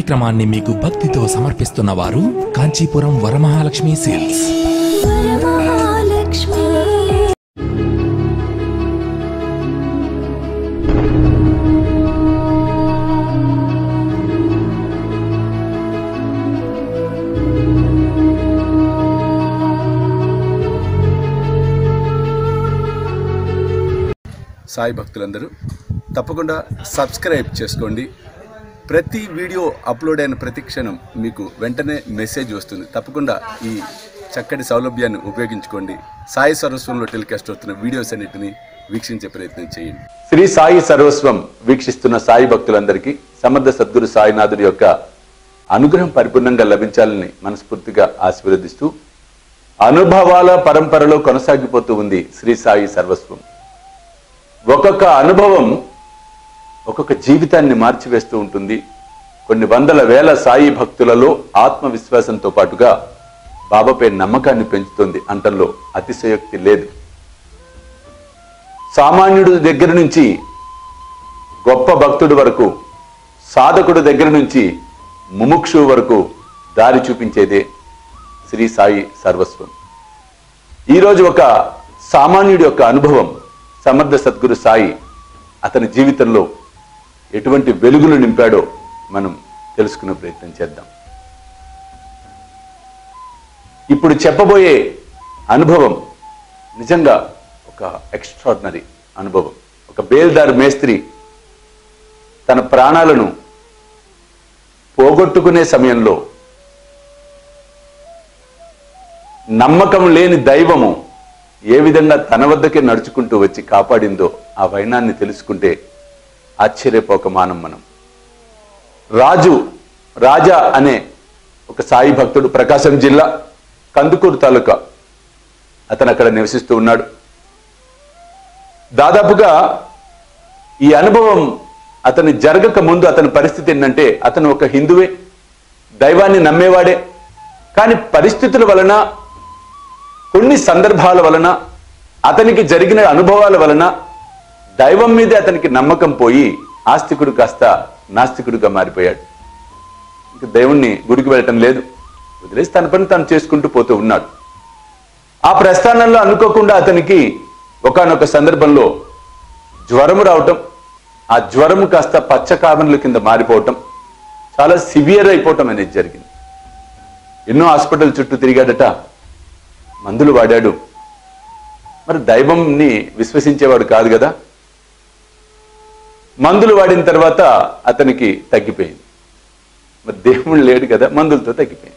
కార్యక్రమాన్ని మీకు భక్తితో సమర్పిస్తున్న వారు కాంచీపురం వరమహాలక్ష్మి సేల్స్ వరమహాలక్ష్మి సాయి భక్తులందరూ తప్పకుండా సబ్స్క్రైబ్ చేసుకోండి ప్రతి వీడియో అప్లోడ్ అయిన ప్రతి క్షణం మీకు వెంటనే మెసేజ్ వస్తుంది తప్పకుండా ఈ చక్కటి సౌలభ్యాన్ని ఉపయోగించుకోండి సాయి సర్వస్వంలో టెలికాస్ట్ అవుతున్న వీడియోస్ అన్నిటిని వీక్షించే ప్రయత్నం చేయండి శ్రీ సాయి సర్వస్వం వీక్షిస్తున్న సాయి భక్తులందరికీ సమర్థ సద్గురు సాయినాథుడి యొక్క అనుగ్రహం పరిపూర్ణంగా లభించాలని మనస్ఫూర్తిగా ఆశీర్వదిస్తూ అనుభవాల పరంపరలో కొనసాగిపోతూ ఉంది శ్రీ సాయి సర్వస్వం ఒక్కొక్క అనుభవం ఒక్కొక్క జీవితాన్ని మార్చివేస్తూ ఉంటుంది కొన్ని వందల వేల సాయి భక్తులలో ఆత్మవిశ్వాసంతో పాటుగా బాబాపై నమ్మకాన్ని పెంచుతుంది అంటంలో అతిశయోక్తి లేదు సామాన్యుడు దగ్గర నుంచి గొప్ప భక్తుడి వరకు సాధకుడు దగ్గర నుంచి ముముక్షు వరకు దారి చూపించేదే శ్రీ సాయి సర్వస్వం ఈరోజు ఒక సామాన్యుడి యొక్క అనుభవం సమర్థ సద్గురు సాయి అతని జీవితంలో ఎటువంటి వెలుగులు నింపాడో మనం తెలుసుకునే ప్రయత్నం చేద్దాం ఇప్పుడు చెప్పబోయే అనుభవం నిజంగా ఒక ఎక్స్ట్రాడినరీ అనుభవం ఒక బేల్దార్ మేస్త్రి తన ప్రాణాలను పోగొట్టుకునే సమయంలో నమ్మకం లేని దైవము ఏ విధంగా తన వద్దకే నడుచుకుంటూ వచ్చి కాపాడిందో ఆ వైనాన్ని తెలుసుకుంటే ఆశ్చర్యపోక మానం మనం రాజు రాజా అనే ఒక సాయి భక్తుడు ప్రకాశం జిల్లా కందుకూరు తాలూకా అతను అక్కడ నివసిస్తూ ఉన్నాడు దాదాపుగా ఈ అనుభవం అతని జరగక ముందు అతని పరిస్థితి ఏంటంటే అతను ఒక హిందువే దైవాన్ని నమ్మేవాడే కానీ పరిస్థితుల వలన కొన్ని సందర్భాల వలన అతనికి జరిగిన అనుభవాల వలన దైవం మీదే అతనికి నమ్మకం పోయి ఆస్తికుడు కాస్త నాస్తికుడిగా మారిపోయాడు ఇంక దేవుణ్ణి గుడికి వెళ్ళటం లేదు వదిలేసి తన పని తాను చేసుకుంటూ పోతూ ఉన్నాడు ఆ ప్రస్థానంలో అనుకోకుండా అతనికి ఒకానొక సందర్భంలో జ్వరము రావటం ఆ జ్వరము కాస్త పచ్చ కామన్ల కింద మారిపోవటం చాలా సివియర్ అయిపోవటం అనేది జరిగింది ఎన్నో హాస్పిటల్ చుట్టూ తిరిగాడట మందులు వాడాడు మరి దైవంని విశ్వసించేవాడు కాదు కదా మందులు వాడిన తర్వాత అతనికి తగ్గిపోయింది మరి దేవుడు లేడు కదా మందులతో తగ్గిపోయింది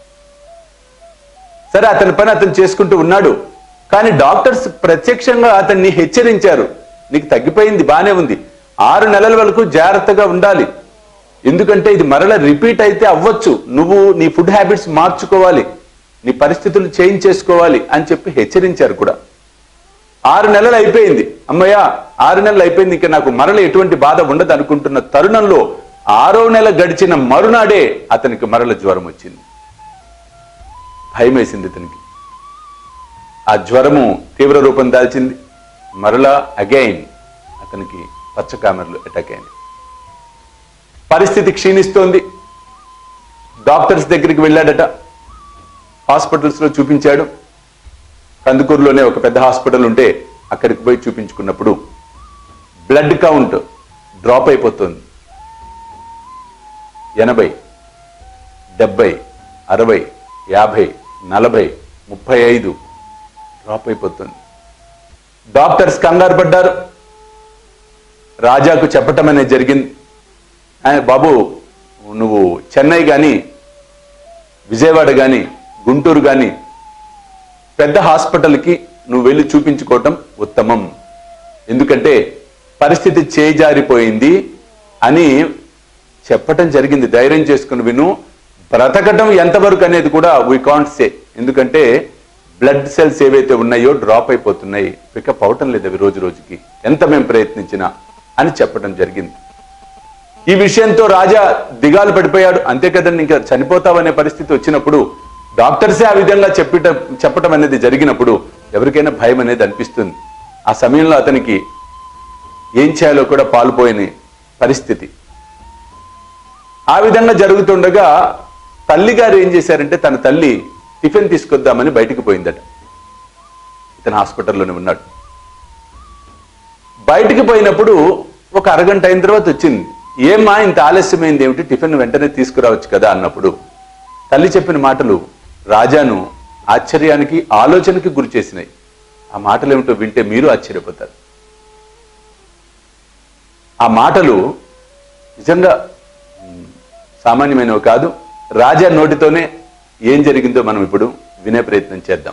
సరే అతని పని అతను చేసుకుంటూ ఉన్నాడు కానీ డాక్టర్స్ ప్రత్యక్షంగా అతన్ని హెచ్చరించారు నీకు తగ్గిపోయింది బానే ఉంది ఆరు నెలల వరకు జాగ్రత్తగా ఉండాలి ఎందుకంటే ఇది మరల రిపీట్ అయితే అవ్వచ్చు నువ్వు నీ ఫుడ్ హ్యాబిట్స్ మార్చుకోవాలి నీ పరిస్థితులు చేంజ్ చేసుకోవాలి అని చెప్పి హెచ్చరించారు కూడా ఆరు నెలలు అయిపోయింది అమ్మయ్య ఆరు నెలలు అయిపోయింది ఇంకా నాకు మరల ఎటువంటి బాధ ఉండదు అనుకుంటున్న తరుణంలో ఆరో నెల గడిచిన మరునాడే అతనికి మరల జ్వరం వచ్చింది భయం వేసింది ఇతనికి ఆ జ్వరము తీవ్ర రూపం దాల్చింది మరలా అగైన్ అతనికి పచ్చకామెరలు అటాక్ అయింది పరిస్థితి క్షీణిస్తోంది డాక్టర్స్ దగ్గరికి వెళ్ళాడట హాస్పిటల్స్ లో చూపించాడు కందుకూరులోనే ఒక పెద్ద హాస్పిటల్ ఉంటే అక్కడికి పోయి చూపించుకున్నప్పుడు బ్లడ్ కౌంట్ డ్రాప్ అయిపోతుంది ఎనభై డెబ్బై అరవై యాభై నలభై ముప్పై ఐదు డ్రాప్ అయిపోతుంది డాక్టర్స్ కంగారు పడ్డారు రాజాకు చెప్పటం అనేది జరిగింది ఆయన బాబు నువ్వు చెన్నై కానీ విజయవాడ కానీ గుంటూరు కానీ పెద్ద హాస్పిటల్కి నువ్వు వెళ్ళి చూపించుకోవటం ఉత్తమం ఎందుకంటే పరిస్థితి చేజారిపోయింది అని చెప్పటం జరిగింది ధైర్యం చేసుకుని విను బ్రతకటం ఎంతవరకు అనేది కూడా వీ కాంట్ సే ఎందుకంటే బ్లడ్ సెల్స్ ఏవైతే ఉన్నాయో డ్రాప్ అయిపోతున్నాయి పికప్ అవటం లేదు అవి రోజు రోజుకి ఎంత మేము ప్రయత్నించినా అని చెప్పడం జరిగింది ఈ విషయంతో రాజా దిగాలు పడిపోయాడు అంతే కదండి ఇంకా చనిపోతావనే పరిస్థితి వచ్చినప్పుడు డాక్టర్సే ఆ విధంగా చెప్పట చెప్పటం అనేది జరిగినప్పుడు ఎవరికైనా భయం అనేది అనిపిస్తుంది ఆ సమయంలో అతనికి ఏం చేయాలో కూడా పాల్పోయిన పరిస్థితి ఆ విధంగా జరుగుతుండగా తల్లి గారు ఏం చేశారంటే తన తల్లి టిఫిన్ తీసుకొద్దామని బయటికి పోయిందట ఇతను హాస్పిటల్లోనే ఉన్నాడు బయటికి పోయినప్పుడు ఒక అరగంట అయిన తర్వాత వచ్చింది ఏమ్మా ఇంత ఆలస్యమైంది ఏమిటి టిఫిన్ వెంటనే తీసుకురావచ్చు కదా అన్నప్పుడు తల్లి చెప్పిన మాటలు రాజాను ఆశ్చర్యానికి ఆలోచనకి గురి చేసినాయి ఆ మాటలు ఏమిటో వింటే మీరు ఆశ్చర్యపోతారు ఆ మాటలు నిజంగా మ్, సామాన్యమైనవి కాదు రాజా నోటితోనే ఏం జరిగిందో మనం ఇప్పుడు వినే ప్రయత్నం చేద్దాం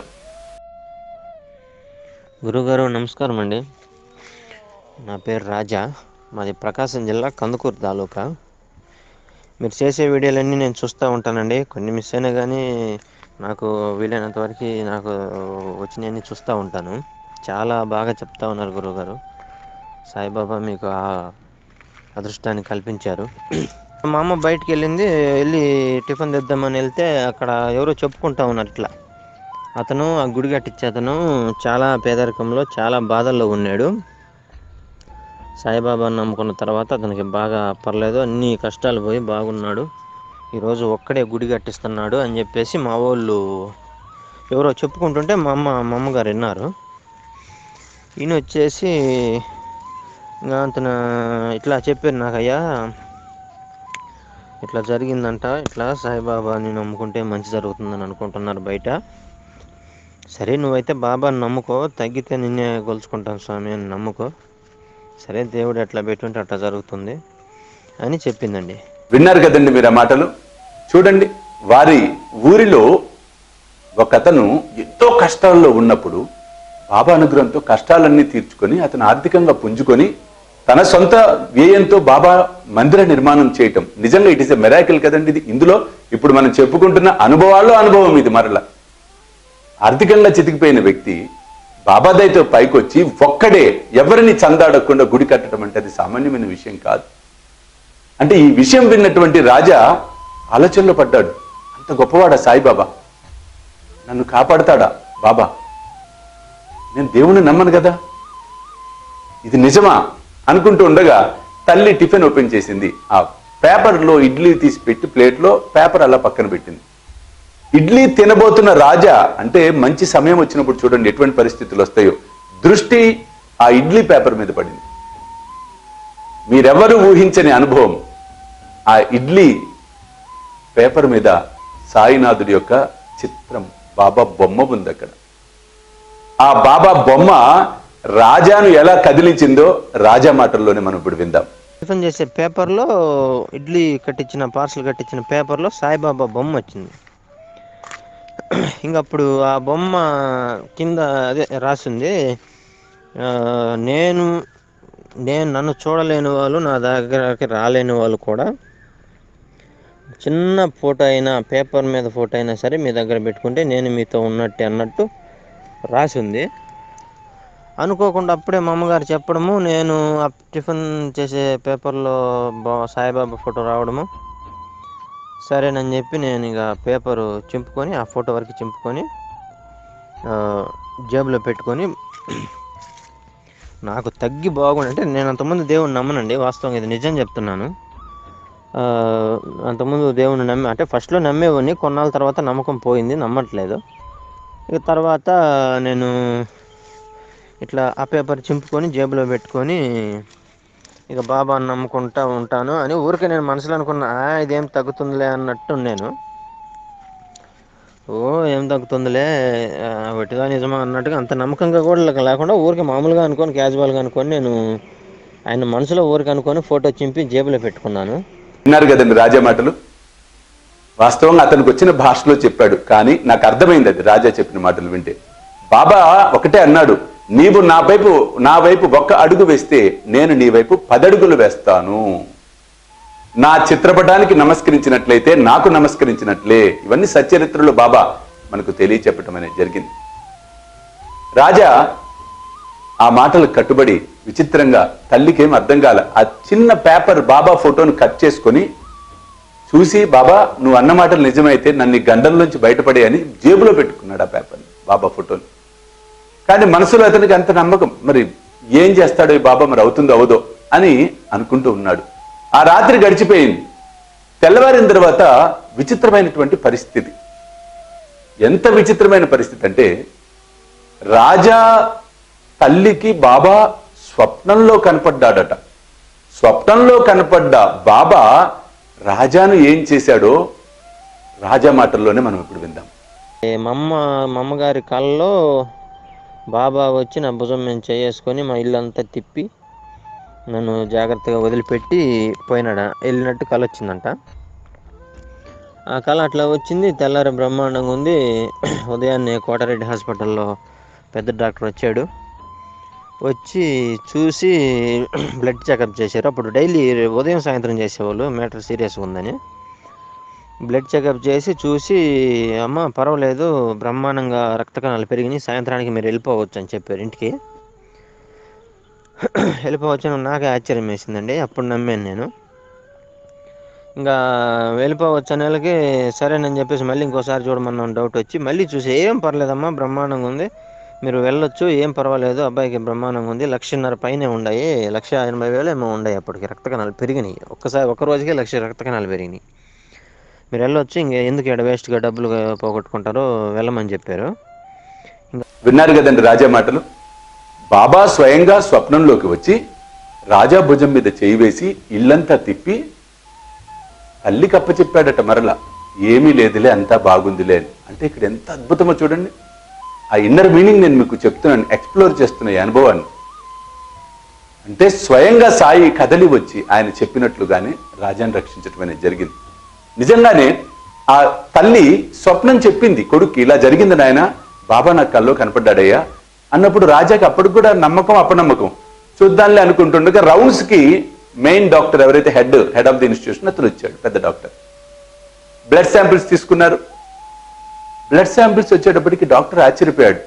గురుగారు నమస్కారం అండి నా పేరు రాజా మాది ప్రకాశం జిల్లా కందుకూరు తాలూకా మీరు చేసే వీడియోలన్నీ నేను చూస్తూ ఉంటానండి కొన్ని మిస్ అయినా కానీ నాకు వీలైనంత వరకు నాకు వచ్చినవన్నీ చూస్తూ ఉంటాను చాలా బాగా చెప్తా ఉన్నారు గురువుగారు సాయిబాబా మీకు ఆ అదృష్టాన్ని కల్పించారు మా అమ్మ బయటికి వెళ్ళింది వెళ్ళి టిఫిన్ తెద్దామని వెళ్తే అక్కడ ఎవరో చెప్పుకుంటా ఉన్నారు ఇట్లా అతను ఆ గుడి కట్టించే అతను చాలా పేదరికంలో చాలా బాధల్లో ఉన్నాడు సాయిబాబాను నమ్ముకున్న తర్వాత అతనికి బాగా పర్లేదు అన్ని కష్టాలు పోయి బాగున్నాడు ఈరోజు ఒక్కడే గుడి కట్టిస్తున్నాడు అని చెప్పేసి మా వాళ్ళు ఎవరో చెప్పుకుంటుంటే మా అమ్మ మా అమ్మగారు విన్నారు ఈయన వచ్చేసి ఇంకా అంతన ఇట్లా చెప్పారు నాకయ్యా ఇట్లా జరిగిందంట ఇట్లా సాయిబాబాని నమ్ముకుంటే మంచి జరుగుతుందని అనుకుంటున్నారు బయట సరే నువ్వైతే బాబాని నమ్ముకో తగ్గితే నిన్నే కొలుచుకుంటాను స్వామి అని నమ్ముకో సరే దేవుడు ఎట్లా పెట్టుంటే అట్లా జరుగుతుంది అని చెప్పిందండి విన్నారు కదండి మీరు ఆ మాటలు చూడండి వారి ఊరిలో ఒక అతను ఎంతో కష్టాల్లో ఉన్నప్పుడు బాబా అనుగ్రహంతో కష్టాలన్నీ తీర్చుకొని అతను ఆర్థికంగా పుంజుకొని తన సొంత వ్యయంతో బాబా మందిర నిర్మాణం చేయటం నిజంగా ఇట్ ఇస్ ఎ మెరాకిల్ కదండి ఇది ఇందులో ఇప్పుడు మనం చెప్పుకుంటున్న అనుభవాల్లో అనుభవం ఇది మరలా ఆర్థికంగా చితికిపోయిన వ్యక్తి బాబాదైతో పైకొచ్చి ఒక్కడే ఎవరిని చందాడకుండా గుడి కట్టడం అంటే అది సామాన్యమైన విషయం కాదు అంటే ఈ విషయం విన్నటువంటి రాజా ఆలోచనలో పడ్డాడు అంత గొప్పవాడా సాయిబాబా నన్ను కాపాడతాడా బాబా నేను దేవుణ్ణి నమ్మను కదా ఇది నిజమా అనుకుంటూ ఉండగా తల్లి టిఫిన్ ఓపెన్ చేసింది ఆ పేపర్లో ఇడ్లీ తీసి పెట్టి ప్లేట్లో పేపర్ అలా పక్కన పెట్టింది ఇడ్లీ తినబోతున్న రాజా అంటే మంచి సమయం వచ్చినప్పుడు చూడండి ఎటువంటి పరిస్థితులు వస్తాయో దృష్టి ఆ ఇడ్లీ పేపర్ మీద పడింది మీరెవరు ఊహించని అనుభవం ఆ ఇడ్లీ పేపర్ మీద సాయినాథుడి యొక్క చిత్రం బాబా బొమ్మ ఉంది అక్కడ ఆ బాబా బొమ్మ రాజాను ఎలా కదిలించిందో రాజా మాటల్లోనే మనం ఇప్పుడు విందాం టిఫిన్ చేసే పేపర్లో ఇడ్లీ కట్టించిన పార్సల్ కట్టించిన పేపర్లో సాయిబాబా బొమ్మ వచ్చింది ఇంకా అప్పుడు ఆ బొమ్మ కింద అదే రాసింది ఆ, నేను నేను నన్ను చూడలేని వాళ్ళు నా దగ్గరకి రాలేని వాళ్ళు కూడా చిన్న ఫోటో అయినా పేపర్ మీద ఫోటో అయినా సరే మీ దగ్గర పెట్టుకుంటే నేను మీతో ఉన్నట్టే అన్నట్టు రాసి ఉంది అనుకోకుండా అప్పుడే మా అమ్మగారు చెప్పడము నేను ఆ టిఫిన్ చేసే పేపర్లో బా సాయిబాబా ఫోటో రావడము సరేనని చెప్పి నేను ఇక పేపరు చింపుకొని ఆ ఫోటో వరకు చింపుకొని ఆ, జేబులో పెట్టుకొని నాకు తగ్గి బాగుండి అంటే నేను అంతకుముందు దేవుడిని నమ్మనండి వాస్తవంగా ఇది నిజం చెప్తున్నాను ఆ, అంతకుముందు దేవుడిని నమ్మి అంటే ఫస్ట్లో నమ్మేవాడిని కొన్నాళ్ళ తర్వాత నమ్మకం పోయింది నమ్మట్లేదు ఇక తర్వాత నేను ఇట్లా ఆ పేపర్ చింపుకొని జేబులో పెట్టుకొని ఇక బాబాని నమ్ముకుంటా ఉంటాను అని ఊరికే నేను మనసులో అనుకున్నా "ఆ, ఇదేం తగ్గుతుందిలే అన్నట్టు నేను ఓ ఏం తగ్గుతుందిలే ఆ, వట్టిదా నిజమా అన్నట్టుగా అంత నమ్మకంగా కూడా లేక- లేకుండా ఊరికే మామూలుగా అనుకొని క్యాజువల్గా అనుకొని నేను ఆయన మనసులో ఊరికి అనుకొని ఫోటో చింపి జేబులో పెట్టుకున్నాను విన్నారు కదండి రాజా మాటలు వాస్తవంగా అతనికి వచ్చిన భాషలో చెప్పాడు కానీ నాకు అర్థమైంది అది రాజా చెప్పిన మాటలు వింటే బాబా ఒకటే అన్నాడు నీవు నా వైపు నా వైపు ఒక్క అడుగు వేస్తే నేను నీ వైపు పదడుగులు వేస్తాను నా చిత్రపటానికి నమస్కరించినట్లయితే నాకు నమస్కరించినట్లే ఇవన్నీ సచరిత్రలో బాబా మనకు తెలియచెప్పటం అనేది జరిగింది రాజా ఆ మాటలకు కట్టుబడి విచిత్రంగా తల్లికేం అర్థం కాల ఆ చిన్న పేపర్ బాబా ఫోటోను కట్ చేసుకొని చూసి బాబా నువ్వు అన్న మాటలు నిజమైతే నన్ను ఈ గండంలోంచి బయటపడే అని జేబులో పెట్టుకున్నాడు ఆ పేపర్ బాబా ఫోటోని కానీ మనసులో అతనికి అంత నమ్మకం మరి ఏం చేస్తాడో ఈ బాబా మరి అవుతుందో అవదో అని అనుకుంటూ ఉన్నాడు ఆ రాత్రి గడిచిపోయింది తెల్లవారిన తర్వాత విచిత్రమైనటువంటి పరిస్థితి ఎంత విచిత్రమైన పరిస్థితి అంటే రాజా తల్లికి బాబా స్వప్నంలో కనపడ్డాడట స్వప్నంలో కనపడ్డ బాబా రాజాను ఏం చేశాడో రాజా మాటల్లోనే మనం ఇప్పుడు విందాం ఏ మమ్మ మా అమ్మగారి కళ్ళలో బాబా వచ్చి నా భుజం మేము చేసుకొని మా ఇల్లంతా తిప్పి నన్ను జాగ్రత్తగా వదిలిపెట్టి పోయినాడ వెళ్ళినట్టు కళ వచ్చిందంట ఆ కళ అట్లా వచ్చింది తెల్లారి బ్రహ్మాండంగా ఉంది ఉదయాన్నే కోటారెడ్డి హాస్పిటల్లో పెద్ద డాక్టర్ వచ్చాడు వచ్చి చూసి బ్లడ్ చెకప్ చేశారు అప్పుడు డైలీ ఉదయం సాయంత్రం చేసేవాళ్ళు మ్యాటర్ సీరియస్గా ఉందని బ్లడ్ చెకప్ చేసి చూసి అమ్మ పర్వాలేదు బ్రహ్మాండంగా రక్త కణాలు పెరిగినాయి సాయంత్రానికి మీరు వెళ్ళిపోవచ్చు అని చెప్పారు ఇంటికి వెళ్ళిపోవచ్చు అని నాకే ఆశ్చర్యం వేసిందండి అప్పుడు నమ్మాను నేను ఇంకా వెళ్ళిపోవచ్చు అనేళ్ళకి సరేనని చెప్పేసి మళ్ళీ ఇంకోసారి చూడమన్నాను డౌట్ వచ్చి మళ్ళీ చూసి ఏం పర్లేదమ్మా బ్రహ్మాండంగా ఉంది మీరు వెళ్ళొచ్చు ఏం పర్వాలేదు అబ్బాయికి బ్రహ్మాండంగా ఉంది లక్షన్నర పైనే ఉన్నాయి లక్ష ఎనభై వేలు ఏమో ఉన్నాయి అప్పటికి రక్త కణాలు పెరిగినాయి ఒక్కసారి ఒక రోజుకే లక్ష రక్త కణాలు పెరిగినాయి మీరు వెళ్ళొచ్చు ఇంక ఎందుకు ఇక్కడ వేస్ట్గా డబ్బులు పోగొట్టుకుంటారో వెళ్ళమని చెప్పారు విన్నారు కదండి రాజా మాటలు బాబా స్వయంగా స్వప్నంలోకి వచ్చి రాజా భుజం మీద చేయి వేసి ఇల్లంతా తిప్పి తల్లికి అప్పచెప్పాడట మరలా ఏమీ లేదులే అంతా బాగుందిలే అని అంటే ఇక్కడ ఎంత అద్భుతమో చూడండి ఆ ఇన్నర్ మీనింగ్ నేను మీకు చెప్తున్నాను ఎక్స్ప్లోర్ చేస్తున్న ఈ అనుభవాన్ని అంటే స్వయంగా సాయి కదలి వచ్చి ఆయన చెప్పినట్లుగానే రాజాను రక్షించటం అనేది జరిగింది నిజంగానే ఆ తల్లి స్వప్నం చెప్పింది కొడుక్కి ఇలా జరిగింది నాయన బాబా నాకు కల్లో కనపడ్డాడయ్యా అన్నప్పుడు రాజాకి అప్పటికి కూడా నమ్మకం అపనమ్మకం చూద్దాంలే అనుకుంటుండగా రౌండ్స్ కి మెయిన్ డాక్టర్ ఎవరైతే head head of the institution అతను వచ్చాడు పెద్ద డాక్టర్ బ్లడ్ శాంపిల్స్ తీసుకున్నారు బ్లడ్ శాంపిల్స్ వచ్చేటప్పటికి డాక్టర్ ఆశ్చర్యపోయాడు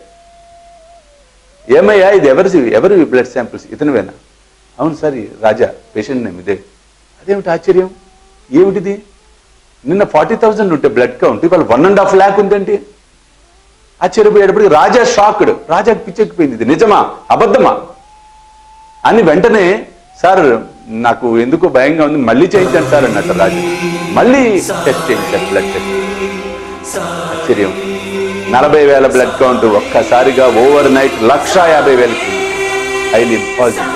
ఏమయ్యా ఇది ఎవరి ఎవరు బ్లడ్ శాంపిల్స్ ఇతనివేనా అవును సార్ ఈ రాజా పేషెంట్ నేమ్ ఇదే అదేమిటి ఆశ్చర్యం ఏమిటిది నిన్న ఫార్టీ థౌసండ్ ఉంటే బ్లడ్ కౌంట్ ఇవాళ వన్ అండ్ హాఫ్ ల్యాక్ ఉందండి ఆశ్చర్యపోయేటప్పటికి రాజా షాక్డ్ రాజాకి పిచ్చెక్కిపోయింది ఇది నిజమా అబద్ధమా అని వెంటనే సార్ నాకు ఎందుకో భయంగా ఉంది మళ్ళీ చేయించండి సార్ అన్నట్టు రాజు మళ్ళీ టెస్ట్ చేయించారు బ్లడ్ టెస్ట్ ఆశ్చర్యం నలభై వేల బ్లడ్ కౌంట్ ఒక్కసారిగా ఓవర్ నైట్ లక్ష యాభై వేలకి హైలీ పాజిటివ్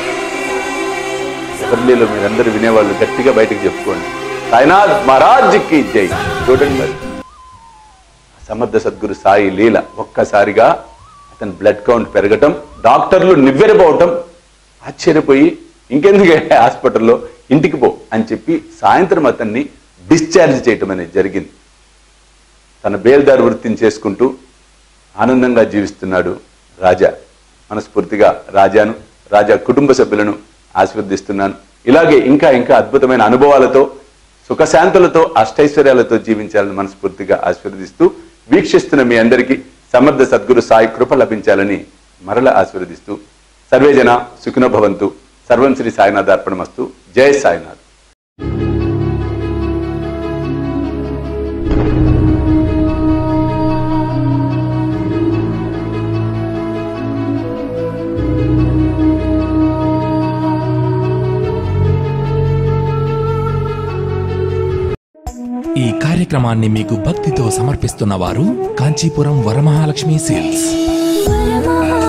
ఎవరిలో మీరందరూ వినేవాళ్ళు గట్టిగా బయటకు చెప్పుకోండి సాయినాథ్ మహారాజ్కి జై చూడండి మరి సమర్థ సద్గురు సాయి లీల ఒక్కసారిగా అతని బ్లడ్ కౌంట్ పెరగటం డాక్టర్లు నివ్వెరపోవటం ఆశ్చర్యపోయి ఇంకెందుకు హాస్పిటల్లో ఇంటికి పో అని చెప్పి సాయంత్రం అతన్ని డిశ్చార్జ్ చేయటం అనేది జరిగింది తన బేల్దార్ వృత్తిని చేసుకుంటూ ఆనందంగా జీవిస్తున్నాడు రాజా మనస్ఫూర్తిగా రాజాను రాజా కుటుంబ సభ్యులను ఆశీర్వదిస్తున్నాను ఇలాగే ఇంకా ఇంకా అద్భుతమైన అనుభవాలతో సుఖశాంతులతో అష్టైశ్వర్యాలతో జీవించాలని మనస్ఫూర్తిగా ఆశీర్వదిస్తూ వీక్షిస్తున్న మీ అందరికీ సమర్థ సద్గురు సాయి కృప లభించాలని మరల ఆశీర్వదిస్తూ సర్వేజన సుఖినో భవంతు సర్వం శ్రీ సాయినాథ్ అర్పణమస్తు జయ సాయినాథ్ ఈ కార్యక్రమాన్ని మీకు భక్తితో సమర్పిస్తున్న వారు కాంచీపురం వరమహాలక్ష్మి సేల్స్ వరమహా